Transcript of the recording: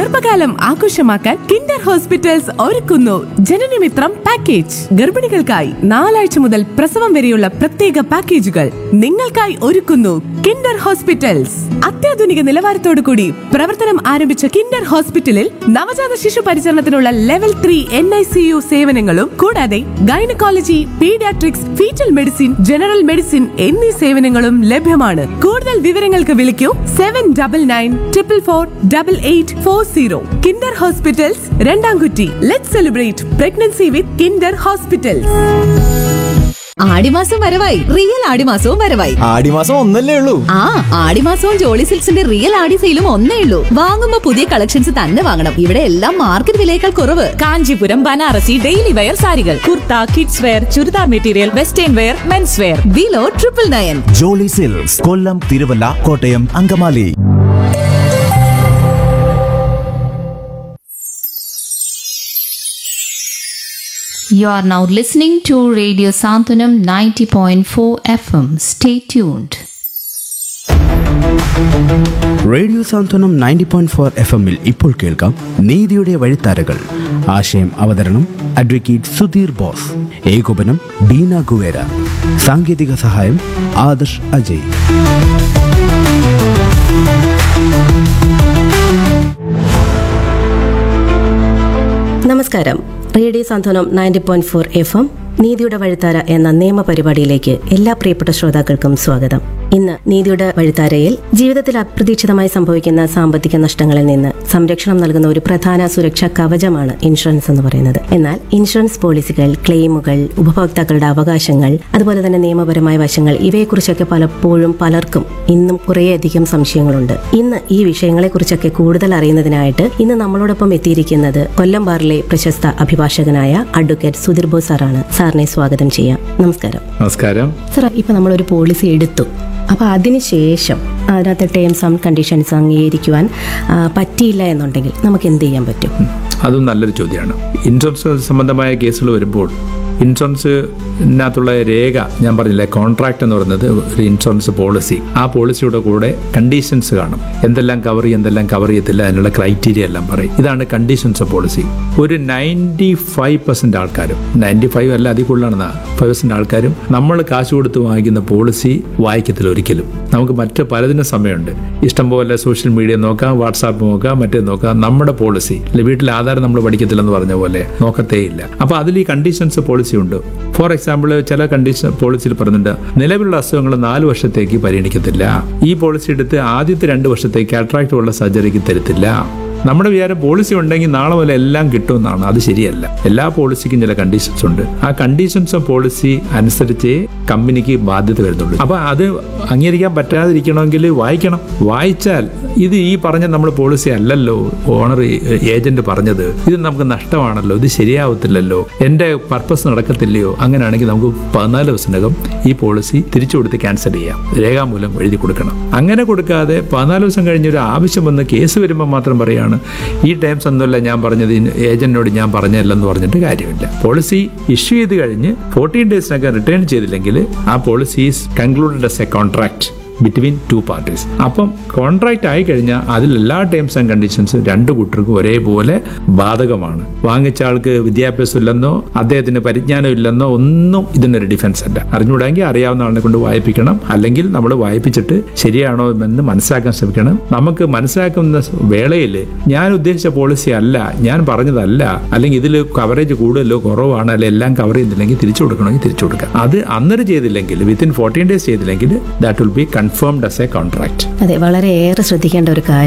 ഗർഭകാലം ആഘോഷമാക്കാൻ Kinder hospitals ഒരുക്കുന്നു ജനനമിത്രം പാക്കേജ് ഗർഭിണികൾക്കായി നാലാഴ്ച മുതൽ പ്രസവം വരെയുള്ള പ്രത്യേക പാക്കേജുകൾ നിങ്ങൾക്കായി ഒരുക്കുന്നു കിൻഡർ ഹോസ്പിറ്റൽസ് അത്യാധുനിക നിലവാരത്തോടു കൂടി പ്രവർത്തനം ആരംഭിച്ച കിൻഡർ ഹോസ്പിറ്റലിൽ നവജാത ശിശു പരിചരണത്തിനുള്ള level three N I C U സേവനങ്ങളും കൂടാതെ gynaecology paediatrics foetal medicine general medicine എന്നീ സേവനങ്ങളും ലഭ്യമാണ് കൂടുതൽ വിവരങ്ങൾക്ക് വിളിക്കൂ seven double nine triple four double eight four zero kinder hospitals Randamkutty let celebrate pregnancy with kinder hospitals ആടിമാസം വരവായി റിയൽ ആടിമാസവും വരവായി ആടിമാസം ഒന്നല്ലേ ഉള്ളൂ ആ ആടിമാസവും ജോളി സിൽക്സിന്റെ റിയൽ ആടി സെയിലും ഒന്നേ ഉള്ളൂ വാങ്ങുമ്പോ പുതിയ കളക്ഷൻസ് തന്നെ വാങ്ങണം ഇവിടെ എല്ലാം മാർക്കറ്റ് വിലയേക്കാൾ കുറവ് കാഞ്ചീപുരം ബനാറസി ഡെയിലി വെയർ സാരികൾ kurta kids wear churidar material western wear men's wear below triple nine jolly silks Kollam Thiruvalla Kottayam Angamaly You are now listening to Radio Santanam 90.4 FM. Stay tuned. Radio Santhwanam ninety point four F എമ്മിൽ ഇപ്പോൾ കേൾക്കാം നീതിയുടെ വഴിത്താരകൾ ആശയം അവതരണം അഡ്വക്കേറ്റ് സുധീർ ബോസ് ഏകോപനം Beena Guevara സാങ്കേതിക സഹായം ആദർശ് അജയ് നമസ്കാരം radio Santhwanam ninety point four F M നീതിയുടെ വഴിത്താര എന്ന നിയമ പരിപാടിയിലേക്ക് എല്ലാ പ്രിയപ്പെട്ട ശ്രോതാക്കൾക്കും സ്വാഗതം ഇന്ന് നീതിയുടെ വഴിത്താരയിൽ ജീവിതത്തിൽ അപ്രതീക്ഷിതമായി സംഭവിക്കുന്ന സാമ്പത്തിക നഷ്ടങ്ങളിൽ നിന്ന് സംരക്ഷണം നൽകുന്ന ഒരു പ്രധാന സുരക്ഷാ കവചമാണ് ഇൻഷുറൻസ് എന്ന് പറയുന്നത് എന്നാൽ ഇൻഷുറൻസ് പോളിസികൾ ക്ലെയിമുകൾ ഉപഭോക്താക്കളുടെ അവകാശങ്ങൾ അതുപോലെ തന്നെ നിയമപരമായ വശങ്ങൾ ഇവയെക്കുറിച്ചൊക്കെ പലപ്പോഴും പലർക്കും ഇന്നും കുറേയധികം സംശയങ്ങളുണ്ട് ഇന്ന് ഈ വിഷയങ്ങളെക്കുറിച്ചൊക്കെ കൂടുതൽ അറിയുന്നതിനായിട്ട് ഇന്ന് നമ്മളോടൊപ്പം എത്തിയിരിക്കുന്നത് കൊല്ലം ബാറിലെ പ്രശസ്ത അഭിഭാഷകനായ അഡ്വക്കേറ്റ് സുധീർ ബോസ് സാറാണ് സാറിനെ സ്വാഗതം ചെയ്യാം നമസ്കാരം നമസ്കാരം സാർ ഇപ്പൊ നമ്മളൊരു പോളിസി എടുത്തു അപ്പൊ അതിനുശേഷം അതിനകത്തെ ടേംസ് ആൻഡ് കണ്ടീഷൻസ് അംഗീകരിക്കുവാൻ ആ, പറ്റിയില്ല എന്നുണ്ടെങ്കിൽ നമുക്ക് എന്ത് ചെയ്യാൻ പറ്റും അതും നല്ലൊരു ചോദ്യമാണ് ഇൻഷുറൻസ് സംബന്ധമായ കേസുകൾ വരുമ്പോൾ ഇൻഷുറൻസിനകത്തുള്ള രേഖ ഞാൻ പറഞ്ഞില്ലേ കോൺട്രാക്ട് എന്ന് പറയുന്നത് ഒരു ഇൻഷുറൻസ് പോളിസി ആ പോളിസിയുടെ കൂടെ കണ്ടീഷൻസ് കാണും എന്തെല്ലാം കവർ ചെയ്യും എന്തെല്ലാം കവർ ചെയ്യത്തില്ല അതിനുള്ള ക്രൈറ്റീരിയ എല്ലാം പറയും ഇതാണ് കണ്ടീഷൻസ് ഓഫ് പോളിസി ഒരു നയൻറ്റി ഫൈവ് പെർസെന്റ് ആൾക്കാരും നയൻറ്റി ഫൈവ് അല്ല അതിൽ കൂടുതലാണ് ഫൈവ് പെർസെന്റ് ആൾക്കാരും നമ്മൾ കാശ് കൊടുത്ത് വാങ്ങിക്കുന്ന പോളിസി വായിക്കത്തില്ല ഒരിക്കലും നമുക്ക് മറ്റ് പലതിനും സമയമുണ്ട് ഇഷ്ടംപോലെ സോഷ്യൽ മീഡിയ നോക്കാം വാട്സാപ്പ് നോക്കാം മറ്റേ നോക്കാം നമ്മുടെ പോളിസി അല്ലെ വീട്ടിൽ ആധാരം നമ്മൾ പഠിക്കത്തില്ലെന്ന് പറഞ്ഞ പോലെ നോക്കത്തേ ഇല്ല അപ്പൊ അതിൽ ഈ കണ്ടീഷൻസ് പോളിസി ഉണ്ട് ഫോർ എക്സാമ്പിൾ ചില കണ്ടീഷൻ പോളിസിയിൽ പറയുന്നുണ്ട് നിലവിലുള്ള അസുഖങ്ങൾ നാല് വർഷത്തേക്ക് പരിഗണിക്കത്തില്ല ഈ പോളിസി എടുത്ത് ആദ്യത്തെ രണ്ട് വർഷത്തേക്ക് അട്രാക്റ്റ് ഉള്ള സർജറിക്ക് തരത്തില്ല നമ്മുടെ വിചാരം പോളിസി ഉണ്ടെങ്കിൽ നാളെ മുതൽ എല്ലാം കിട്ടുമെന്നാണ് അത് ശരിയല്ല എല്ലാ പോളിസിക്കും ചില കണ്ടീഷൻസ് ഉണ്ട് ആ കണ്ടീഷൻസ് ഓഫ് പോളിസി അനുസരിച്ച് കമ്പനിക്ക് ബാധ്യത വരുന്നുള്ളൂ അപ്പൊ അത് അംഗീകരിക്കാൻ പറ്റാതിരിക്കണമെങ്കിൽ വായിക്കണം വായിച്ചാൽ ഇത് ഈ പറഞ്ഞ നമ്മൾ പോളിസി അല്ലല്ലോ ഓണർ ഏജന്റ് പറഞ്ഞത് ഇത് നമുക്ക് നഷ്ടമാണല്ലോ ഇത് ശരിയാവത്തില്ലല്ലോ എന്റെ പർപ്പസ് നടക്കത്തില്ലയോ അങ്ങനെയാണെങ്കിൽ നമുക്ക് പതിനാല് ദിവസത്തിനകം ഈ പോളിസി തിരിച്ചു കൊടുത്ത് ക്യാൻസൽ ചെയ്യാം രേഖാമൂലം എഴുതി കൊടുക്കണം അങ്ങനെ കൊടുക്കാതെ പതിനാല് ദിവസം കഴിഞ്ഞ് ഒരു ആവശ്യം വന്ന് കേസ് വരുമ്പോൾ മാത്രം പറയാണ് ഈ ടൈംസ് ഒന്നുമല്ല ഞാൻ പറഞ്ഞത് ഏജന്റിനോട് ഞാൻ പറഞ്ഞല്ലെന്ന് പറഞ്ഞിട്ട് കാര്യമില്ല പോളിസി ഇഷ്യൂ ചെയ്ത് കഴിഞ്ഞ് ഫോർട്ടീൻ ഡേയ്സിനൊക്കെ റിട്ടേൺ ചെയ്തില്ലെങ്കിൽ ആ policy is concluded as a contract between two parties അപ്പം കോൺട്രാക്ട് ആയി കഴിഞ്ഞാൽ അതിൽ എല്ലാ ടേംസ് ആൻഡ് കണ്ടീഷൻസും രണ്ട് കൂട്ടർക്കും ഒരേപോലെ ബാധകമാണ് വാങ്ങിച്ച ആൾക്ക് വിദ്യാഭ്യാസം ഇല്ലെന്നോ അദ്ദേഹത്തിന് പരിജ്ഞാനം ഇല്ലെന്നോ ഒന്നും ഇതിനൊരു ഡിഫൻസ് അല്ല അറിഞ്ഞുകൂടാങ്കിൽ അറിയാവുന്ന ആളിനെ കൊണ്ട് വായിപ്പിക്കണം അല്ലെങ്കിൽ നമ്മൾ വായിപ്പിച്ചിട്ട് ശരിയാണോ എന്ന് മനസ്സിലാക്കാൻ ശ്രമിക്കണം നമുക്ക് മനസ്സിലാക്കുന്ന വേളയിൽ ഞാൻ ഉദ്ദേശിച്ച പോളിസി അല്ല ഞാൻ പറഞ്ഞതല്ല അല്ലെങ്കിൽ ഇതിൽ കവറേജ് കൂടുതലോ കുറവാണ് അല്ലെങ്കിൽ എല്ലാം കവർ ചെയ്യുന്നില്ലെങ്കിൽ തിരിച്ചു കൊടുക്കണമെങ്കിൽ തിരിച്ചു കൊടുക്കാം അത് അന്നേരം ചെയ്തില്ലെങ്കിൽ വിത്തിൻ ഫോർട്ടീൻ ഡേയ്സ് ചെയ്തില്ലെങ്കിൽ that will be confirmed as a contract അതെ വളരെയേറെ ശ്രദ്ധിക്കേണ്ട ഒരു കാര്യം